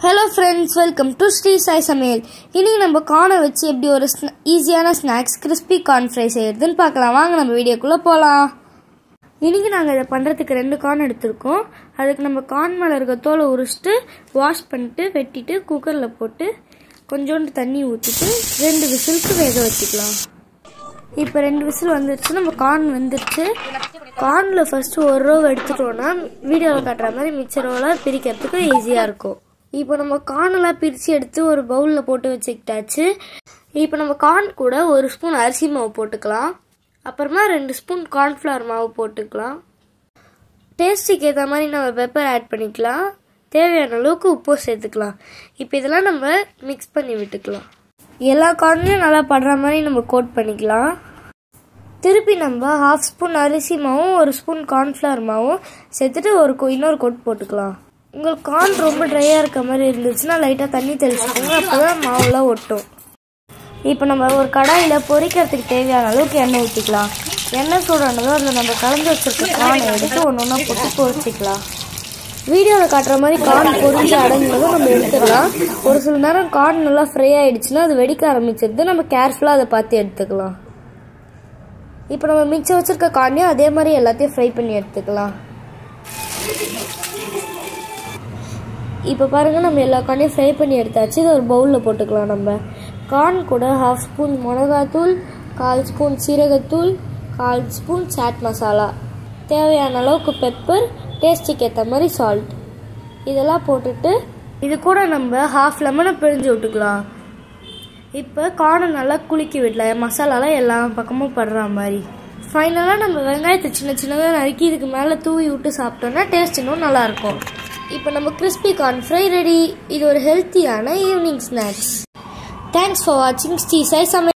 hello friends welcome to Sri Sai சமையல் இன்னைக்கு நம்ம கார்னை வச்சு எப்படி ஒரு ஈஸியான ஸ்நாக்ஸ் கிறிஸ்பி கார்ன் ஃப்ரை செய்யறதுன்னு பார்க்கலாம் வாங்க நம்ம வீடியோக்குள்ளே போகலாம் இன்னைக்கு நாங்கள் இதை பண்ணுறதுக்கு ரெண்டு கார்ன் எடுத்திருக்கோம் அதுக்கு நம்ம கார்ன் மேலே இருக்க தோலை உரிச்சிட்டு வாஷ் பண்ணிட்டு வெட்டிட்டு குக்கரில் போட்டு கொஞ்சோண்டு தண்ணி ஊற்றிட்டு ரெண்டு விசிலுக்கு வேக வச்சுக்கலாம் இப்போ ரெண்டு விசில் வந்துருச்சு நம்ம கார்ன் வெந்துருச்சு கார்னில் ஃபஸ்ட்டு ஒரு ரோவ் எடுத்துட்டோன்னா வீடியோவில் காட்டுற மாதிரி மிச்ச ரோவில் பிரிக்கிறதுக்கு ஈஸியாக இருக்கும் இப்போ நம்ம கார்னெல்லாம் பிரித்து எடுத்து ஒரு பவுலில் போட்டு வச்சுக்கிட்டாச்சு இப்போ நம்ம கார்ன் கூட ஒரு ஸ்பூன் அரிசி மாவு போட்டுக்கலாம் அப்புறமா ரெண்டு ஸ்பூன் கார்ன்ஃப்ளவர் மாவு போட்டுக்கலாம் டேஸ்ட்டுக்கு ஏற்ற மாதிரி நம்ம பெப்பர் ஆட் பண்ணிக்கலாம் தேவையான அளவுக்கு உப்பு சேர்த்துக்கலாம் இப்போ இதெல்லாம் நம்ம மிக்ஸ் பண்ணி விட்டுக்கலாம் எல்லா கார்ன்லையும் நல்லா படுற மாதிரி நம்ம கோட் பண்ணிக்கலாம் திருப்பி நம்ம ஹாஃப் ஸ்பூன் அரிசி மாவும் ஒரு ஸ்பூன் கார்ன்ஃப்ளவர் மாவும் சேர்த்துட்டு ஒரு கொ- இன்னொரு கோட் போட்டுக்கலாம் உங்களுக்கு கார்ன் ரொம்ப ட்ரையாக இருக்க மாதிரி இருந்துச்சுன்னா லைட்டாக தண்ணி தெளிச்சுக்கோங்க அப்போ தான் மாவுலாம் ஒட்டும் இப்போ நம்ம ஒரு கடாயில் பொரிக்கிறதுக்கு தேவையான அளவுக்கு எண்ணெய் ஊற்றிக்கலாம் எண்ணெய் சூடானதும் அதில் நம்ம கலந்து வச்சிருக்க கார்னை எடுத்து ஒன்று ஒன்றா போட்டு பொரிச்சிக்கலாம் வீடியோவில் காட்டுற மாதிரி கார்ன் பொரிஞ்சு அடங்கினதும் நம்ம எடுத்துக்கலாம் ஒரு சில நேரம் கார்ன் நல்லா ஃப்ரை ஆயிடுச்சுன்னா அது வெடிக்க ஆரம்பிச்சிருது நம்ம கேர்ஃபுல்லாக அதை பார்த்து எடுத்துக்கலாம் இப்போ நம்ம மிச்சம் வச்சிருக்க கார்னையும் அதே மாதிரி எல்லாத்தையும் ஃப்ரை பண்ணி எடுத்துக்கலாம் இப்போ பாருங்க நம்ம எல்லா கார்னையும் ஃப்ரை பண்ணி எடுத்தாச்சு இதை ஒரு பவுலில் போட்டுக்கலாம் நம்ம கார்ன் கூட ஹாஃப் ஸ்பூன் மிளகாத்தூள் கால் ஸ்பூன் சீரகத்தூள் கால் ஸ்பூன் சாட் மசாலா தேவையான அளவுக்கு பெப்பர் டேஸ்ட்டுக்கு ஏற்ற மாதிரி சால்ட் இதெல்லாம் போட்டுட்டு இது கூட நம்ம ஹாஃப் லெமனை பிழிஞ்சு விட்டுக்கலாம் இப்போ கார்னை நல்லா குலுக்கி விடலாம் மசாலாலாம் எல்லா பக்கமும் படுற மாதிரி ஃபைனலாக நம்ம வெங்காயத்தை சின்ன சின்னதாக நறுக்கி இதுக்கு மேலே தூவி விட்டு சாப்பிட்டோம்னா டேஸ்ட் இன்னும் நல்லாயிருக்கும் இப்போ நம்ம கிறிஸ்பி கார்ன் ஃப்ரை ரெடி இது ஒரு ஹெல்த்தியான ஈவினிங் ஸ்நாக்ஸ் தேங்க்ஸ் ஃபார் வாட்சிங் ஸ்ரீ சாய் சமையல்